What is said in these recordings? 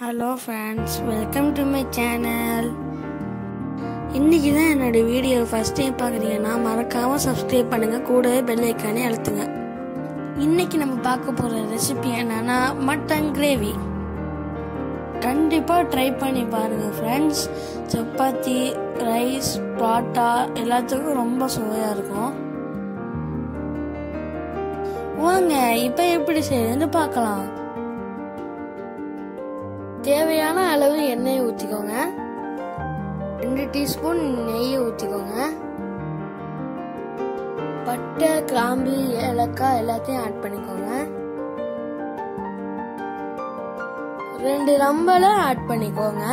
hello friends welcome to my channel இன்றைக்கி தான் என்னோடய வீடியோ ஃபஸ்ட் டைம் பார்க்குறீங்கன்னா மறக்காமல் சப்ஸ்கிரைப் பண்ணுங்கள் கூடவே பெல் ஐக்கானே அழுத்துங்க இன்றைக்கி நம்ம பார்க்க போகிற ரெசிபி என்னன்னா மட்டன் கிரேவி கண்டிப்பாக ட்ரை பண்ணி பாருங்கள் ஃப்ரெண்ட்ஸ் சப்பாத்தி ரைஸ் பரோட்டா எல்லாத்துக்கும் ரொம்ப சுவையாக இருக்கும் வாங்க இப்போ எப்படி செய்யுதுன்னு பார்க்கலாம் தேவையான அளவு எண்ணெயை ஊற்றிக்கோங்க ரெண்டு டீஸ்பூன் நெய்யை ஊற்றிக்கோங்க பட்டை கிராம்பு ஏலக்காய் எல்லாத்தையும் ஆட் பண்ணிக்கோங்க ரெண்டு ரம்பலை ஆட் பண்ணிக்கோங்க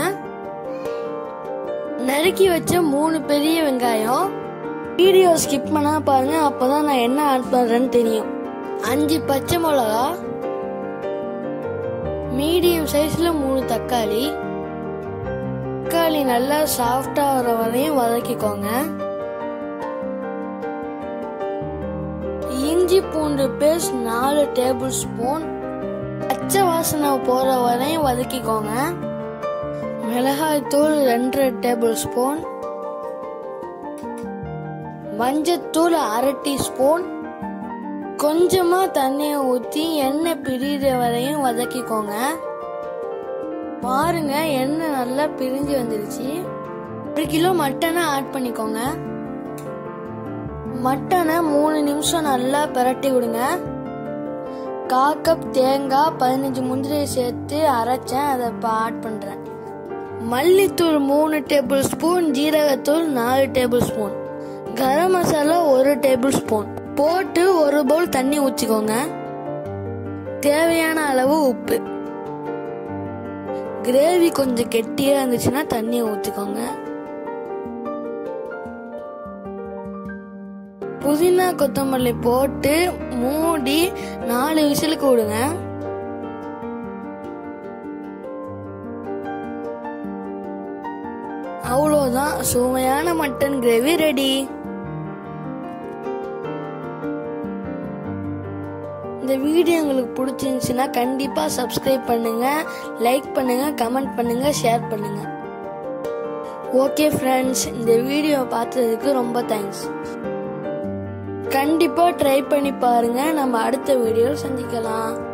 நறுக்கி வச்ச மூணு பெரிய வெங்காயம் வீடியோ ஸ்கிப் பண்ணா பாருங்க அப்பதான் நான் என்ன ஆட் பண்றேன்னு தெரியும் அஞ்சு பச்சை மிளகா மீடியம் சைஸ்ல மூணு தக்காளி தக்காளி நல்லா சாஃப்டா வர வரையும் வதக்கிக்கோங்க இஞ்சி பூண்டு பேஸ்ட் நாலு டேபிள் ஸ்பூன் பச்சை வாசனை போற வரையும் வதக்கிக்கோங்க மிளகாய் தூள் ரெண்டரை டேபிள் ஸ்பூன் மஞ்சத்தூள் அரை டீஸ்பூன் கொஞ்சமா தண்ணியை ஊற்றி எண்ணெய் பிரிகிற வரையும் வதக்கிக்கோங்க பாருங்க எண்ணெய் நல்லா பிரிஞ்சு வந்துருச்சு ஒரு கிலோ மட்டனை ஆட் பண்ணிக்கோங்க மட்டனை மூணு நிமிஷம் நல்லா பிரட்டி விடுங்க கா கப் தேங்காய் பதினஞ்சு முந்திரியை சேர்த்து அரைச்சேன் அதை இப்போ ஆட் பண்ணுறேன் மல்லித்தூள் மூணு டேபிள் ஸ்பூன் ஜீரகத்தூள் நாலு டேபிள் ஸ்பூன் கரம் மசாலா ஒரு டேபிள் ஸ்பூன் போட்டு ஒரு பவுல் தண்ணி ஊற்றிக்கோங்க தேவையான அளவு உப்பு கிரேவி கொஞ்சம் கெட்டியா இருந்துச்சுன்னா தண்ணியை ஊற்றிக்கோங்க புதினா கொத்தமல்லி போட்டு மூடி நாலு விசிலுக்கு விடுங்க அவ்வளோதான் சுவையான மட்டன் கிரேவி ரெடி இந்த வீடியோ உங்களுக்கு பிடிச்சிருந்துச்சுன்னா கண்டிப்பாக சப்ஸ்கிரைப் பண்ணுங்க லைக் பண்ணுங்க கமெண்ட் பண்ணுங்க ஷேர் பண்ணுங்க ஓகே ஃப்ரெண்ட்ஸ் இந்த வீடியோ பார்த்ததுக்கு ரொம்ப தேங்க்ஸ் கண்டிப்பாக ட்ரை பண்ணி பாருங்க நம்ம அடுத்த வீடியோவில் சந்திக்கலாம்